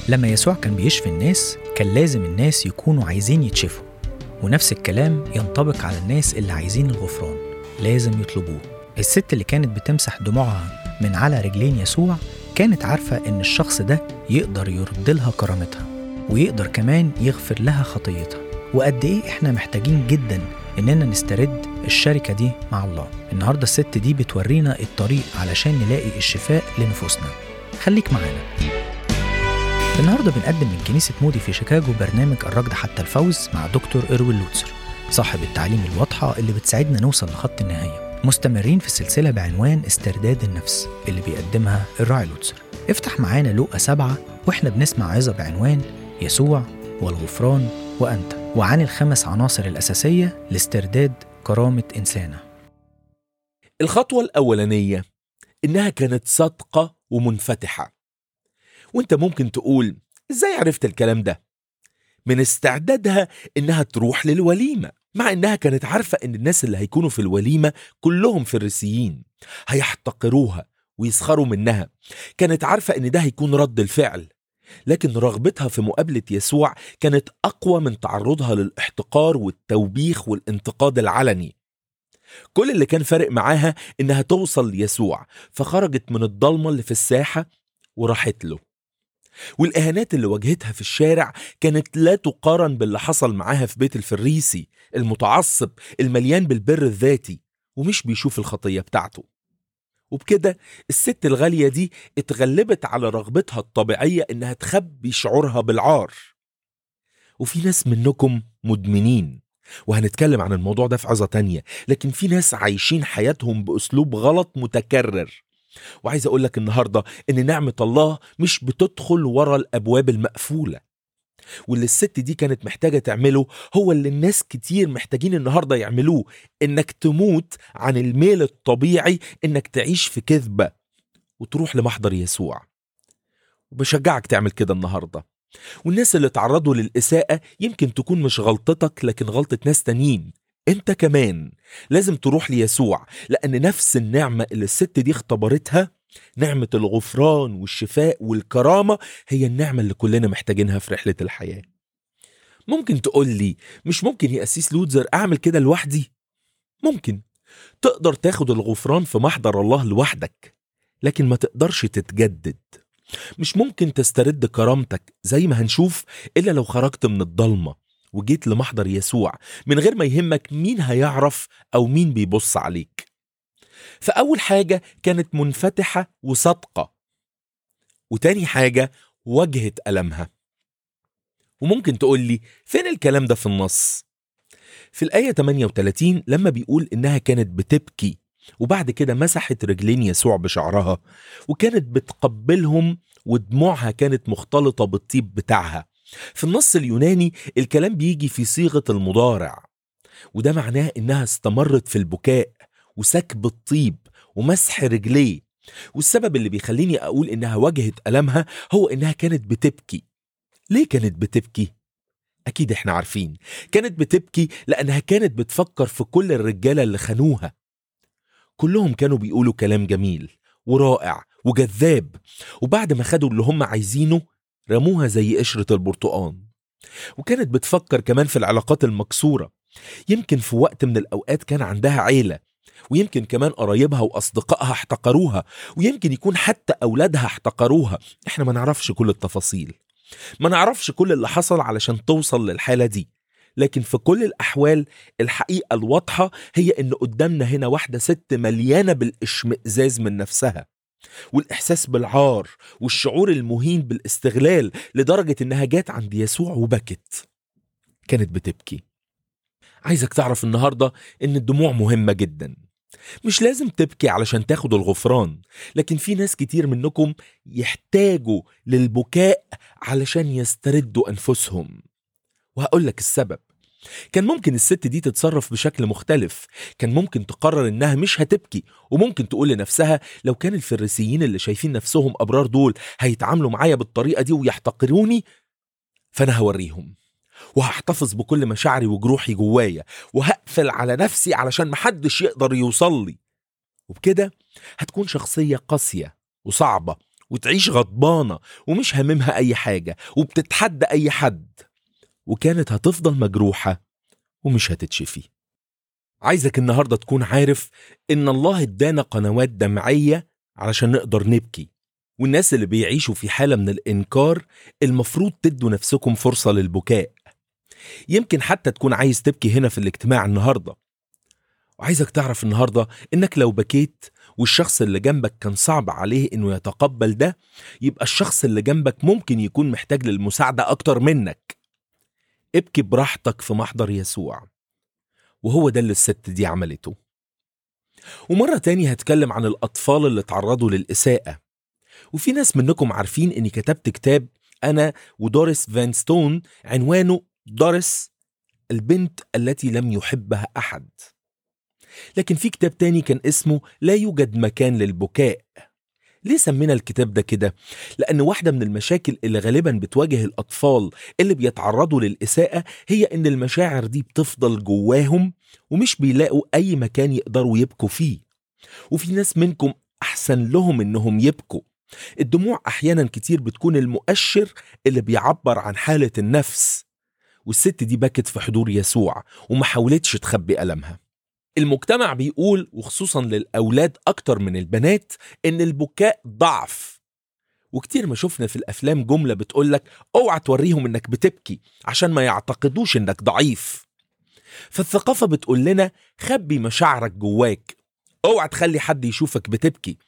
لما يسوع كان بيشفي الناس كان لازم الناس يكونوا عايزين يتشفوا ونفس الكلام ينطبق على الناس اللي عايزين الغفران لازم يطلبوه الست اللي كانت بتمسح دموعها من على رجلين يسوع كانت عارفة إن الشخص ده يقدر يرد لها كرامتها ويقدر كمان يغفر لها خطيتها وقد إيه إحنا محتاجين جدا إننا نسترد الشركة دي مع الله النهاردة الست دي بتورينا الطريق علشان نلاقي الشفاء لنفوسنا خليك معانا النهارده بنقدم من كنيسة مودي في شيكاغو برنامج الركض حتى الفوز مع دكتور إروين لوتسر صاحب التعليم الواضحة اللي بتساعدنا نوصل لخط النهاية مستمرين في السلسلة بعنوان استرداد النفس اللي بيقدمها الراعي لوتسر افتح معانا لوقا سبعة واحنا بنسمع عظة بعنوان يسوع والغفران وأنت وعن الخمس عناصر الأساسية لاسترداد كرامة إنسانه الخطوة الأولانية إنها كانت صادقة ومنفتحة وانت ممكن تقول ازاي عرفت الكلام ده من استعدادها انها تروح للوليمة مع انها كانت عارفة ان الناس اللي هيكونوا في الوليمة كلهم فريسيين هيحتقروها ويسخروا منها كانت عارفة ان ده هيكون رد الفعل لكن رغبتها في مقابلة يسوع كانت أقوى من تعرضها للاحتقار والتوبيخ والانتقاد العلني كل اللي كان فارق معاها إنها توصل ليسوع فخرجت من الضلمة اللي في الساحة وراحت له والإهانات اللي واجهتها في الشارع كانت لا تقارن باللي حصل معاها في بيت الفريسي المتعصب المليان بالبر الذاتي ومش بيشوف الخطية بتاعته وبكده الست الغالية دي اتغلبت على رغبتها الطبيعية إنها تخبي شعورها بالعار وفي ناس منكم مدمنين وهنتكلم عن الموضوع ده في عظة تانية لكن في ناس عايشين حياتهم بأسلوب غلط متكرر وعايز اقول لك النهارده ان نعمه الله مش بتدخل ورا الابواب المقفوله واللي الست دي كانت محتاجه تعمله هو اللي الناس كتير محتاجين النهارده يعملوه انك تموت عن الميل الطبيعي انك تعيش في كذبه وتروح لمحضر يسوع وبشجعك تعمل كده النهارده والناس اللي تعرضوا للإساءة يمكن تكون مش غلطتك لكن غلطة ناس تانيين انت كمان لازم تروح ليسوع لان نفس النعمه اللي الست دي اختبرتها نعمه الغفران والشفاء والكرامه هي النعمه اللي كلنا محتاجينها في رحله الحياه ممكن تقول لي مش ممكن يا اسيس لوتزر اعمل كده لوحدي ممكن تقدر تاخد الغفران في محضر الله لوحدك لكن ما تقدرش تتجدد مش ممكن تسترد كرامتك زي ما هنشوف الا لو خرجت من الضلمه وجيت لمحضر يسوع من غير ما يهمك مين هيعرف او مين بيبص عليك فاول حاجه كانت منفتحه وصادقه وتاني حاجه واجهت المها وممكن تقول لي فين الكلام ده في النص في الايه 38 لما بيقول انها كانت بتبكي وبعد كده مسحت رجلين يسوع بشعرها وكانت بتقبلهم ودموعها كانت مختلطه بالطيب بتاعها في النص اليوناني الكلام بيجي في صيغة المضارع وده معناه إنها استمرت في البكاء وسكب الطيب ومسح رجليه والسبب اللي بيخليني أقول إنها واجهت ألمها هو إنها كانت بتبكي ليه كانت بتبكي؟ أكيد إحنا عارفين كانت بتبكي لأنها كانت بتفكر في كل الرجالة اللي خانوها كلهم كانوا بيقولوا كلام جميل ورائع وجذاب وبعد ما خدوا اللي هم عايزينه رموها زي قشرة البرتقان وكانت بتفكر كمان في العلاقات المكسورة يمكن في وقت من الأوقات كان عندها عيلة ويمكن كمان قرايبها وأصدقائها احتقروها ويمكن يكون حتى أولادها احتقروها احنا ما نعرفش كل التفاصيل ما نعرفش كل اللي حصل علشان توصل للحالة دي لكن في كل الأحوال الحقيقة الواضحة هي إن قدامنا هنا واحدة ست مليانة بالإشمئزاز من نفسها والإحساس بالعار والشعور المهين بالاستغلال لدرجة إنها جات عند يسوع وبكت كانت بتبكي عايزك تعرف النهاردة إن الدموع مهمة جدا مش لازم تبكي علشان تاخد الغفران لكن في ناس كتير منكم يحتاجوا للبكاء علشان يستردوا أنفسهم وهقول لك السبب كان ممكن الست دي تتصرف بشكل مختلف كان ممكن تقرر انها مش هتبكي وممكن تقول لنفسها لو كان الفريسيين اللي شايفين نفسهم ابرار دول هيتعاملوا معايا بالطريقه دي ويحتقروني فانا هوريهم وهحتفظ بكل مشاعري وجروحي جوايا وهقفل على نفسي علشان محدش يقدر يوصل لي وبكده هتكون شخصية قاسية وصعبة وتعيش غضبانة ومش هاممها أي حاجة وبتتحدى أي حد وكانت هتفضل مجروحة ومش هتتشفي عايزك النهاردة تكون عارف إن الله ادانا قنوات دمعية علشان نقدر نبكي والناس اللي بيعيشوا في حالة من الإنكار المفروض تدوا نفسكم فرصة للبكاء يمكن حتى تكون عايز تبكي هنا في الاجتماع النهاردة وعايزك تعرف النهاردة إنك لو بكيت والشخص اللي جنبك كان صعب عليه إنه يتقبل ده يبقى الشخص اللي جنبك ممكن يكون محتاج للمساعدة أكتر منك ابكي براحتك في محضر يسوع وهو ده اللي الست دي عملته ومرة تاني هتكلم عن الأطفال اللي تعرضوا للإساءة وفي ناس منكم عارفين إني كتبت كتاب أنا ودوريس فان ستون عنوانه دوريس البنت التي لم يحبها أحد لكن في كتاب تاني كان اسمه لا يوجد مكان للبكاء ليه سمينا الكتاب ده كده؟ لأن واحدة من المشاكل اللي غالبا بتواجه الأطفال اللي بيتعرضوا للإساءة هي إن المشاعر دي بتفضل جواهم ومش بيلاقوا أي مكان يقدروا يبكوا فيه وفي ناس منكم أحسن لهم إنهم يبكوا الدموع أحيانا كتير بتكون المؤشر اللي بيعبر عن حالة النفس والست دي بكت في حضور يسوع وما حاولتش تخبي ألمها المجتمع بيقول وخصوصا للأولاد أكتر من البنات إن البكاء ضعف وكتير ما شفنا في الأفلام جملة بتقولك اوعى توريهم إنك بتبكي عشان ما يعتقدوش إنك ضعيف فالثقافة بتقول لنا خبي مشاعرك جواك اوعى تخلي حد يشوفك بتبكي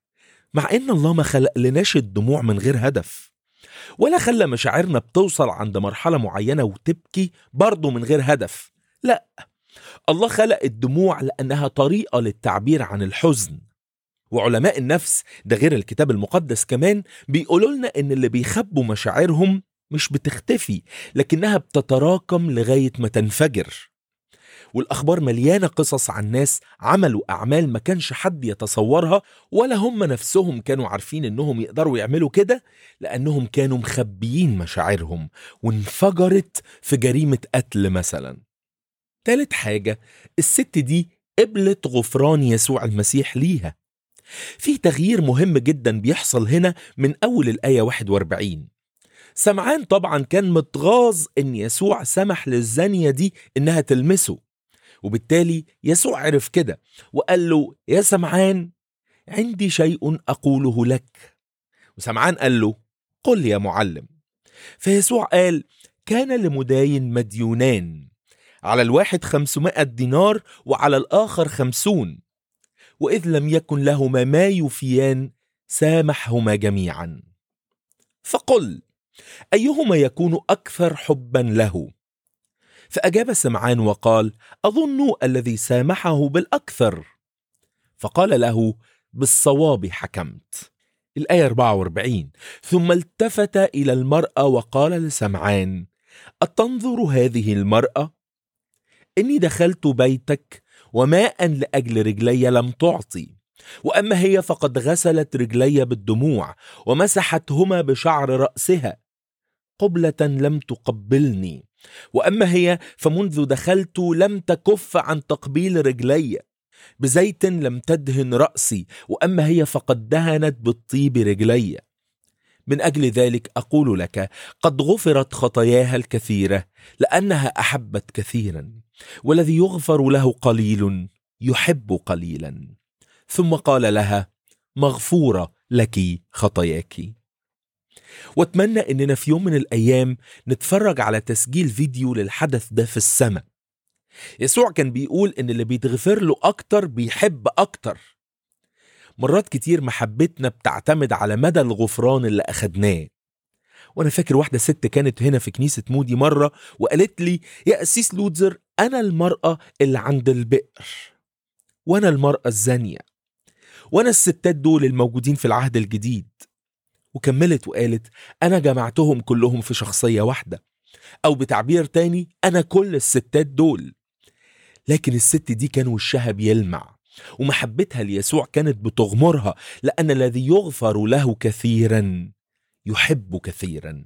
مع إن الله ما خلق لناش الدموع من غير هدف ولا خلى مشاعرنا بتوصل عند مرحلة معينة وتبكي برضه من غير هدف لا الله خلق الدموع لأنها طريقة للتعبير عن الحزن وعلماء النفس ده غير الكتاب المقدس كمان بيقولوا لنا إن اللي بيخبوا مشاعرهم مش بتختفي لكنها بتتراكم لغاية ما تنفجر والأخبار مليانة قصص عن ناس عملوا أعمال ما كانش حد يتصورها ولا هم نفسهم كانوا عارفين إنهم يقدروا يعملوا كده لأنهم كانوا مخبيين مشاعرهم وانفجرت في جريمة قتل مثلا تالت حاجة الست دي قبلت غفران يسوع المسيح ليها في تغيير مهم جدا بيحصل هنا من أول الآية 41 سمعان طبعا كان متغاظ إن يسوع سمح للزانية دي إنها تلمسه وبالتالي يسوع عرف كده وقال له يا سمعان عندي شيء أقوله لك وسمعان قال له قل يا معلم فيسوع قال كان لمداين مديونان على الواحد خمسمائة دينار وعلى الآخر خمسون وإذ لم يكن لهما ما يفيان سامحهما جميعا فقل أيهما يكون أكثر حبا له فأجاب سمعان وقال أظن الذي سامحه بالأكثر فقال له بالصواب حكمت الآية 44 ثم التفت إلى المرأة وقال لسمعان أتنظر هذه المرأة؟ إني دخلت بيتك وماء لأجل رجلي لم تعطي وأما هي فقد غسلت رجلي بالدموع ومسحتهما بشعر رأسها قبلة لم تقبلني وأما هي فمنذ دخلت لم تكف عن تقبيل رجلي بزيت لم تدهن رأسي وأما هي فقد دهنت بالطيب رجلي من أجل ذلك أقول لك قد غفرت خطاياها الكثيرة لأنها أحبت كثيرا والذي يغفر له قليل يحب قليلا ثم قال لها مغفورة لك خطاياك واتمنى اننا في يوم من الايام نتفرج على تسجيل فيديو للحدث ده في السماء يسوع كان بيقول ان اللي بيتغفر له اكتر بيحب اكتر مرات كتير محبتنا بتعتمد على مدى الغفران اللي اخدناه وانا فاكر واحدة ست كانت هنا في كنيسة مودي مرة وقالت لي يا أسيس لوتزر أنا المرأة اللي عند البئر وأنا المرأة الزانية وأنا الستات دول الموجودين في العهد الجديد وكملت وقالت أنا جمعتهم كلهم في شخصية واحدة أو بتعبير تاني أنا كل الستات دول لكن الست دي كان وشها بيلمع ومحبتها ليسوع كانت بتغمرها لأن الذي يغفر له كثيرا يحب كثيرا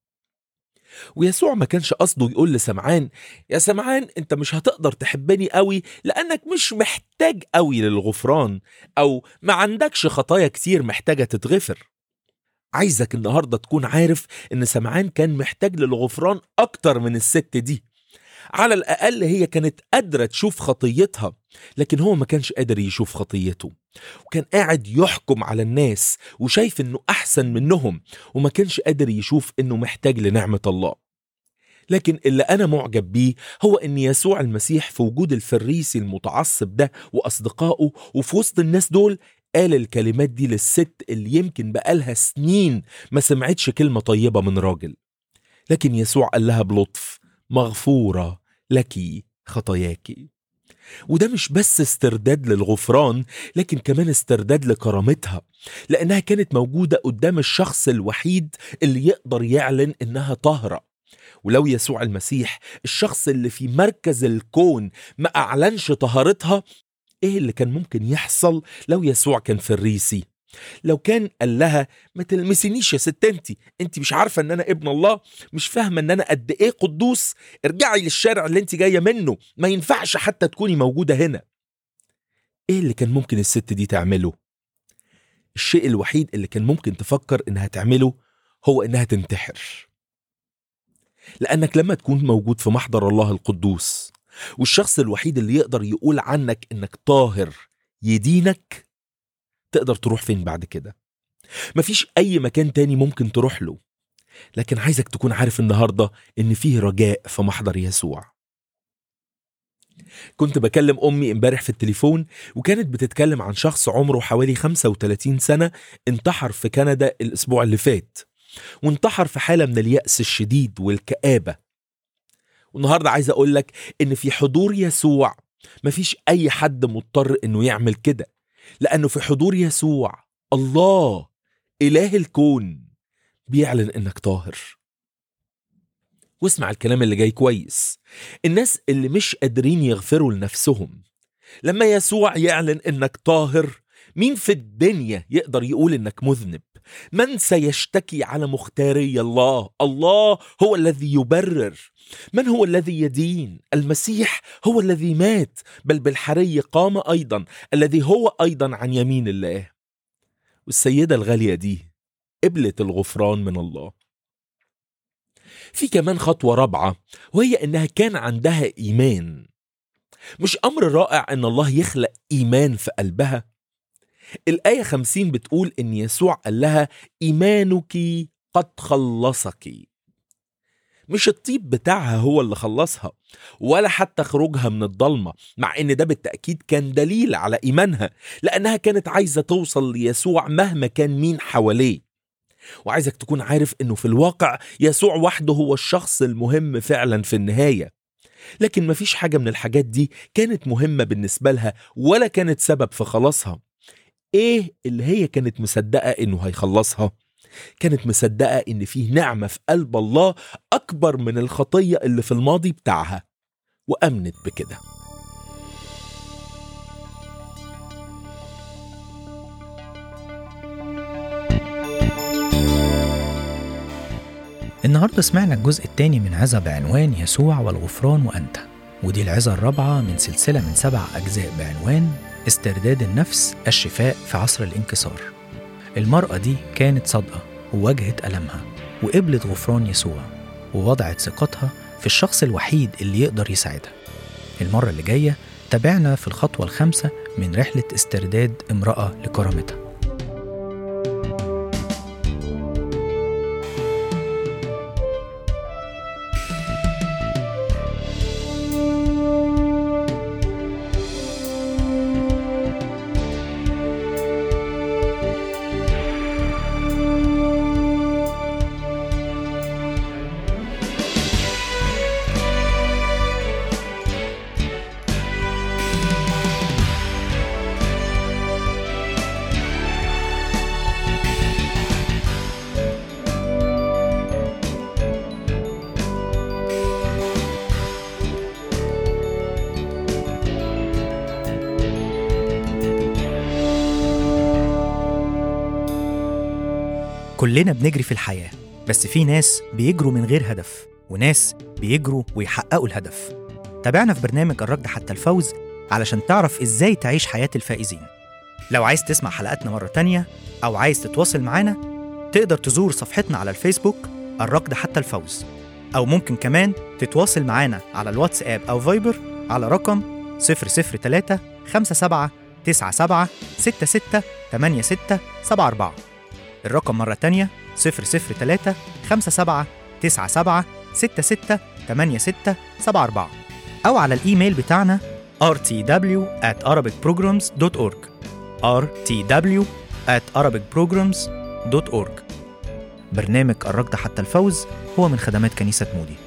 ويسوع ما كانش قصده يقول لسمعان يا سمعان انت مش هتقدر تحبني قوي لانك مش محتاج قوي للغفران او ما عندكش خطايا كتير محتاجة تتغفر عايزك النهاردة تكون عارف إن سمعان كان محتاج للغفران أكتر من الست دي على الأقل هي كانت قادرة تشوف خطيتها لكن هو ما كانش قادر يشوف خطيته وكان قاعد يحكم على الناس وشايف إنه أحسن منهم وما كانش قادر يشوف إنه محتاج لنعمة الله لكن اللي أنا معجب بيه هو إن يسوع المسيح في وجود الفريسي المتعصب ده وأصدقائه وفي وسط الناس دول قال الكلمات دي للست اللي يمكن بقالها سنين ما سمعتش كلمة طيبة من راجل لكن يسوع قال لها بلطف مغفورة لك خطاياك وده مش بس استرداد للغفران لكن كمان استرداد لكرامتها لأنها كانت موجودة قدام الشخص الوحيد اللي يقدر يعلن إنها طاهرة ولو يسوع المسيح الشخص اللي في مركز الكون ما أعلنش طهارتها إيه اللي كان ممكن يحصل لو يسوع كان فريسي لو كان قال لها ما تلمسنيش يا ست انتي انت مش عارفه ان انا ابن الله مش فاهمه ان انا قد ايه قدوس ارجعي للشارع اللي انت جايه منه ما ينفعش حتى تكوني موجوده هنا ايه اللي كان ممكن الست دي تعمله الشيء الوحيد اللي كان ممكن تفكر انها تعمله هو انها تنتحر لانك لما تكون موجود في محضر الله القدوس والشخص الوحيد اللي يقدر يقول عنك انك طاهر يدينك تقدر تروح فين بعد كده مفيش اي مكان تاني ممكن تروح له لكن عايزك تكون عارف النهارده ان فيه رجاء في محضر يسوع كنت بكلم امي امبارح في التليفون وكانت بتتكلم عن شخص عمره حوالي 35 سنه انتحر في كندا الاسبوع اللي فات وانتحر في حاله من الياس الشديد والكابه والنهارده عايز اقول لك ان في حضور يسوع مفيش اي حد مضطر انه يعمل كده لانه في حضور يسوع الله اله الكون بيعلن انك طاهر واسمع الكلام اللي جاي كويس الناس اللي مش قادرين يغفروا لنفسهم لما يسوع يعلن انك طاهر مين في الدنيا يقدر يقول انك مذنب من سيشتكي على مختاري الله الله هو الذي يبرر من هو الذي يدين المسيح هو الذي مات بل بالحري قام ايضا الذي هو ايضا عن يمين الله والسيده الغاليه دي قبلت الغفران من الله في كمان خطوه رابعه وهي انها كان عندها ايمان مش امر رائع ان الله يخلق ايمان في قلبها الآية خمسين بتقول إن يسوع قال لها إيمانك قد خلصك مش الطيب بتاعها هو اللي خلصها ولا حتى خروجها من الضلمة مع إن ده بالتأكيد كان دليل على إيمانها لأنها كانت عايزة توصل ليسوع مهما كان مين حواليه وعايزك تكون عارف إنه في الواقع يسوع وحده هو الشخص المهم فعلا في النهاية لكن مفيش حاجة من الحاجات دي كانت مهمة بالنسبة لها ولا كانت سبب في خلاصها ايه اللي هي كانت مصدقه انه هيخلصها كانت مصدقه ان فيه نعمه في قلب الله اكبر من الخطيه اللي في الماضي بتاعها وامنت بكده النهارده سمعنا الجزء الثاني من عظة بعنوان يسوع والغفران وأنت ودي العظة الرابعة من سلسلة من سبع أجزاء بعنوان استرداد النفس الشفاء في عصر الانكسار المرأة دي كانت صادقة وواجهت ألمها وقبلت غفران يسوع ووضعت ثقتها في الشخص الوحيد اللي يقدر يساعدها المرة اللي جاية تابعنا في الخطوة الخامسة من رحلة استرداد امرأة لكرامتها كلنا بنجري في الحياة بس في ناس بيجروا من غير هدف وناس بيجروا ويحققوا الهدف تابعنا في برنامج الركض حتى الفوز علشان تعرف ازاي تعيش حياة الفائزين لو عايز تسمع حلقاتنا مرة تانية أو عايز تتواصل معانا تقدر تزور صفحتنا على الفيسبوك الركض حتى الفوز أو ممكن كمان تتواصل معانا على الواتساب أو فايبر على رقم 003 57 97 66 86 74 الرقم مرة تانية 003 57 97 66 86 74 أو على الإيميل بتاعنا rtw at arabicprograms.org rtw at arabicprograms.org برنامج الركض حتى الفوز هو من خدمات كنيسة مودي